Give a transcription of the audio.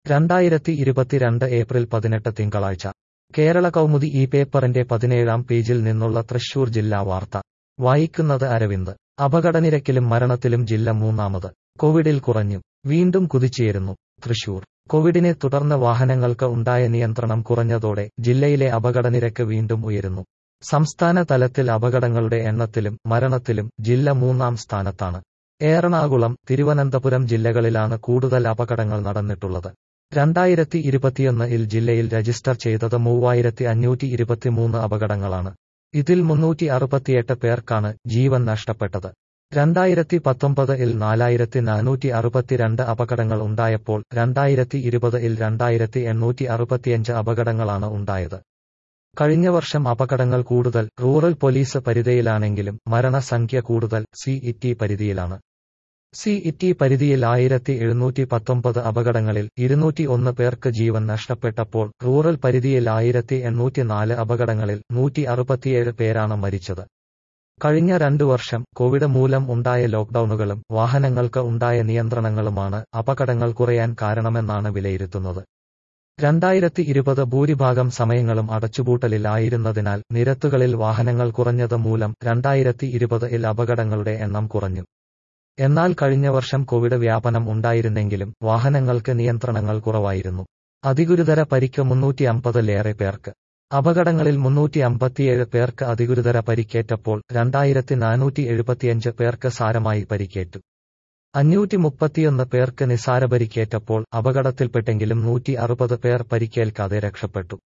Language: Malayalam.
രണ്ടായിരത്തി ഇരുപത്തിരണ്ട് ഏപ്രിൽ പതിനെട്ട് തിങ്കളാഴ്ച കേരള കൗമുദി ഈ പേപ്പറിന്റെ പതിനേഴാം പേജിൽ നിന്നുള്ള തൃശൂർ ജില്ലാ വാർത്ത വായിക്കുന്നത് അരവിന്ദ് അപകടനിരക്കിലും മരണത്തിലും ജില്ല മൂന്നാമത് കോവിഡിൽ കുറഞ്ഞു വീണ്ടും കുതിച്ചുയരുന്നു തൃശൂർ കോവിഡിനെ തുടർന്ന് വാഹനങ്ങൾക്ക് ഉണ്ടായ നിയന്ത്രണം കുറഞ്ഞതോടെ ജില്ലയിലെ അപകടനിരക്ക് വീണ്ടും ഉയരുന്നു സംസ്ഥാന തലത്തിൽ അപകടങ്ങളുടെ എണ്ണത്തിലും മരണത്തിലും ജില്ല മൂന്നാം സ്ഥാനത്താണ് എറണാകുളം തിരുവനന്തപുരം ജില്ലകളിലാണ് കൂടുതൽ അപകടങ്ങൾ നടന്നിട്ടുള്ളത് രണ്ടായിരത്തി ഇരുപത്തിയൊന്നിൽ ജില്ലയിൽ രജിസ്റ്റർ ചെയ്തത് മൂവായിരത്തി അഞ്ഞൂറ്റി ഇരുപത്തിമൂന്ന് അപകടങ്ങളാണ് ഇതിൽ മുന്നൂറ്റി അറുപത്തിയെട്ട് പേർക്കാണ് ജീവൻ നഷ്ടപ്പെട്ടത് രണ്ടായിരത്തി പത്തൊമ്പതിൽ നാലായിരത്തി നാനൂറ്റി അറുപത്തിരണ്ട് അപകടങ്ങൾ ഉണ്ടായപ്പോൾ രണ്ടായിരത്തി ഇരുപതിൽ രണ്ടായിരത്തി എണ്ണൂറ്റി അറുപത്തിയഞ്ച് അപകടങ്ങളാണ് ഉണ്ടായത് കഴിഞ്ഞ വർഷം അപകടങ്ങൾ കൂടുതൽ റൂറൽ പോലീസ് പരിധിയിലാണെങ്കിലും മരണസംഖ്യ കൂടുതൽ സി ഇറ്റി പരിധിയിലാണ് സി ഇറ്റി പരിധിയിൽ ആയിരത്തി എഴുന്നൂറ്റി പത്തൊമ്പത് അപകടങ്ങളിൽ ഇരുന്നൂറ്റി ഒന്ന് പേർക്ക് ജീവൻ നഷ്ടപ്പെട്ടപ്പോൾ റൂറൽ പരിധിയിൽ ആയിരത്തി എണ്ണൂറ്റി നാല് അപകടങ്ങളിൽ നൂറ്റി അറുപത്തിയേഴ് പേരാണ് മരിച്ചത് കഴിഞ്ഞ രണ്ടു വർഷം കോവിഡ് മൂലം ഉണ്ടായ ലോക്ഡൌണുകളും വാഹനങ്ങൾക്ക് ഉണ്ടായ നിയന്ത്രണങ്ങളുമാണ് അപകടങ്ങൾ കുറയാൻ കാരണമെന്നാണ് വിലയിരുത്തുന്നത് രണ്ടായിരത്തി ഇരുപത് ഭൂരിഭാഗം സമയങ്ങളും അടച്ചുപൂട്ടലിൽ ആയിരുന്നതിനാൽ നിരത്തുകളിൽ വാഹനങ്ങൾ കുറഞ്ഞത് മൂലം രണ്ടായിരത്തി ഇരുപതിൽ അപകടങ്ങളുടെ എണ്ണം കുറഞ്ഞു എന്നാൽ കഴിഞ്ഞ വർഷം കോവിഡ് വ്യാപനം ഉണ്ടായിരുന്നെങ്കിലും വാഹനങ്ങൾക്ക് നിയന്ത്രണങ്ങൾ കുറവായിരുന്നു അതിഗുരുതര പരിക്ക് മുന്നൂറ്റി അമ്പതിലേറെ പേർക്ക് അപകടങ്ങളിൽ മുന്നൂറ്റി അമ്പത്തിയേഴ് പേർക്ക് അതിഗുരുതര പരിക്കേറ്റപ്പോൾ രണ്ടായിരത്തി നാനൂറ്റി എഴുപത്തിയഞ്ച് പേർക്ക് സാരമായി പരിക്കേറ്റു അഞ്ഞൂറ്റി മുപ്പത്തിയൊന്ന് പേർക്ക് നിസാര പരിക്കേറ്റപ്പോൾ അപകടത്തിൽപ്പെട്ടെങ്കിലും നൂറ്റി അറുപത് പേർ പരിക്കേൽക്കാതെ രക്ഷപ്പെട്ടു